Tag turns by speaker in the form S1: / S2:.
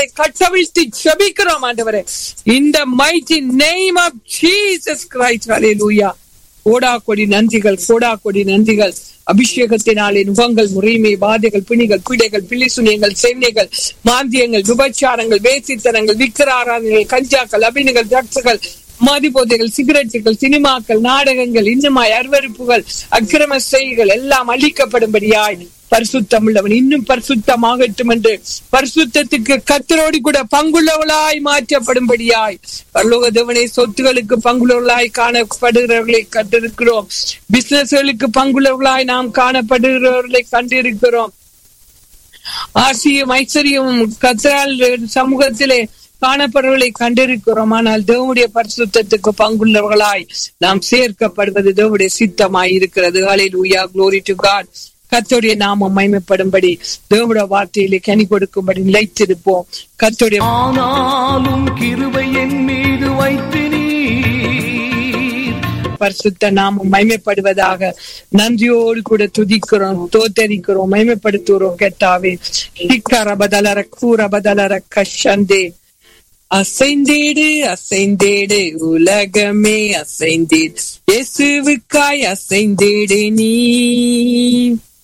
S1: கட்டவிழ்த்து செபிக்கிறோம் ஆண்டவரே இந்த mighty name of Jesus Christ hallelujah கோடா கொடி நன்றிகள் கோடா கொடி நன்றிகள் அபிஷேகத்தினாலே நுகங்கள் முறைமை வாதைகள் பிணிகள் பீடைகள் பிள்ளிசுனியங்கள் சென்னைகள் மாந்தியங்கள் விபச்சாரங்கள் வேசித்தனங்கள் விக்கிராராதனைகள் கஞ்சாக்கள் அபிநகள் ட்ரக்ஸுகள் மதிபோதைகள் சிகரெட்டுகள் சினிமாக்கள் நாடகங்கள் இன்னுமாய் அருவருப்புகள் அக்கிரம செய்கள் எல்லாம் அழிக்கப்படும்படியாய் பரிசுத்தம் உள்ளவன் இன்னும் பரிசுத்தமாகட்டும் என்று பரிசுத்தத்துக்கு கத்தரோடு கூட பங்குள்ளவளாய் மாற்றப்படும்படியாய் பரலோக தேவனை சொத்துகளுக்கு பங்குள்ளவர்களாய் காணப்படுகிறவர்களை கண்டிருக்கிறோம் பிசினஸ்களுக்கு பங்குள்ளவர்களாய் நாம் காணப்படுகிறவர்களை கண்டிருக்கிறோம் ஆசியும் ஐஸ்வர்யமும் கத்தரால் சமூகத்திலே காணப்படுவர்களை கண்டிருக்கிறோம் ஆனால் தேவனுடைய பரிசுத்தத்துக்கு பங்குள்ளவர்களாய் நாம் சேர்க்கப்படுவது தேவனுடைய சித்தமாய் இருக்கிறது ஹalleluya glory to god கர்த்தருடைய நாமம் மகிமைப்படும்படி தேவனுடைய வார்த்தையிலே கனி கொடுக்கும்படி நிலைத்திருப்போம் கர்த்தருடைய
S2: ஆனாலும் கிருபை என் மீது வைத்து நீர்
S1: பரிசுத்த நாமம் மகிமைப்படுவதாக நன்றியோடு கூட துதிக்கிறோம் தோத்தரிக்கிறோம் மகிமைப்படுத்துகிறோம் கெட்டாவே ரபதலர கூரபதலர கஷந்தே அசைந்தேடு அசைந்தேடு உலகமே அசைந்தேடு இயேசுவுக்காய் அசைந்தேடு நீ